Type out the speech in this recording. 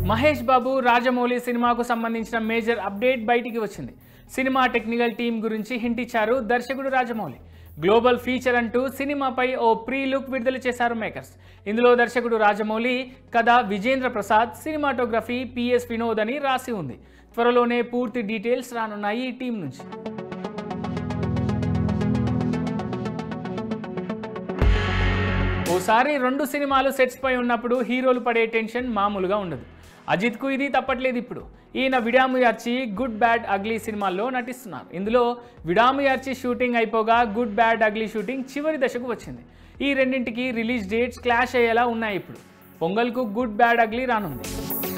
మహేష్ బాబు రాజమౌళి సినిమాకు సంబంధించిన major update బయటికి వచ్చింది సినిమా టెక్నికల్ టీం గురించి హింట్ ఇచ్చారు దర్శకుడు రాజమౌళి గ్లోబల్ ఫీచర్ అంటూ సినిమాపై ఓ ప్రీ లుక్ విడుదల చేశారు మేకర్స్ ఇందులో దర్శకుడు రాజమౌళి కథ విజేంద్ర ప్రసాద్ సినిమాటోగ్రఫీ పిఎస్ వినోద్ అని రాసి ఉంది త్వరలోనే పూర్తి డీటెయిల్స్ రానున్నాయి ఈ టీం నుంచి ఓసారి రెండు సినిమాలు సెట్స్ పై ఉన్నప్పుడు హీరోలు పడే టెన్షన్ మామూలుగా ఉండదు అజిత్కు ఇది తప్పట్లేదు ఇప్పుడు ఈయన విడాముయార్చి గుడ్ బ్యాడ్ అగ్లీ సినిమాల్లో నటిస్తున్నారు ఇందులో విడాముయార్చి షూటింగ్ అయిపోగా గుడ్ బ్యాడ్ అగ్లీ షూటింగ్ చివరి దశకు వచ్చింది ఈ రెండింటికి రిలీజ్ డేట్స్ క్లాష్ అయ్యేలా ఉన్నాయి ఇప్పుడు పొంగల్కు గుడ్ బ్యాడ్ అగ్లీ రానుంది